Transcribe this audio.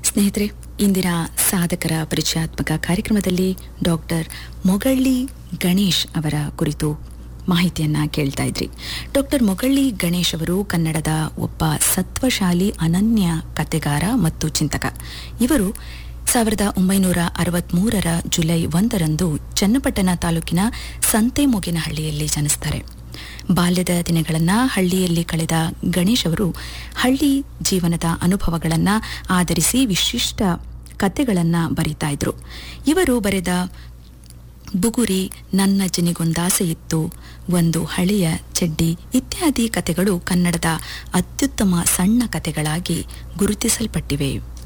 ಸ್ನೇಹಿತರೆ ಇಂದಿನ ಸಾಧಕರ ಪರಿಚಯಾತ್ಮಕ ಕಾರ್ಯಕ್ರಮದಲ್ಲಿ ಡಾಕ್ಟರ್ ಮೊಗಳ್ಳಿ ಗಣೇಶ್ ಅವರ ಕುರಿತು ಮಾಹಿತಿಯನ್ನ ಕೇಳ್ತಾ ಇದ್ರಿ ಡಾಕ್ಟರ್ ಮೊಗಳ್ಳಿ ಗಣೇಶ್ ಅವರು ಕನ್ನಡದ ಒಬ್ಬ ಸತ್ವಶಾಲಿ ಅನನ್ಯ ಕತೆಗಾರ ಮತ್ತು ಚಿಂತಕ ಇವರು ಸಾವಿರದ ಒಂಬೈನೂರ ಅರವತ್ಮೂರರ ಜುಲೈ ಒಂದರಂದು ಚನ್ನಪಟ್ಟಣ ತಾಲೂಕಿನ ಸಂತೆಮೊಗಿನಹಳ್ಳಿಯಲ್ಲಿ ಜನಿಸ್ತಾರೆ ಬಾಲ್ಯದ ದಿನಗಳನ್ನ ಹಳ್ಳಿಯಲ್ಲಿ ಕಳೆದ ಗಣೇಶ್ ಅವರು ಹಳ್ಳಿ ಜೀವನದ ಅನುಭವಗಳನ್ನ ಆಧರಿಸಿ ವಿಶಿಷ್ಟ ಕತೆಗಳನ್ನ ಬರೀತಾ ಇದ್ರು ಇವರು ಬರೆದ ಬುಗುರಿ ನನ್ನ ಜನಿಗೊಂದಾಸೆ ಇತ್ತು ಒಂದು ಹಳೆಯ ಚೆಡ್ಡಿ ಇತ್ಯಾದಿ ಕತೆಗಳು ಕನ್ನಡದ ಅತ್ಯುತ್ತಮ ಸಣ್ಣ ಕತೆಗಳಾಗಿ ಗುರುತಿಸಲ್ಪಟ್ಟಿವೆ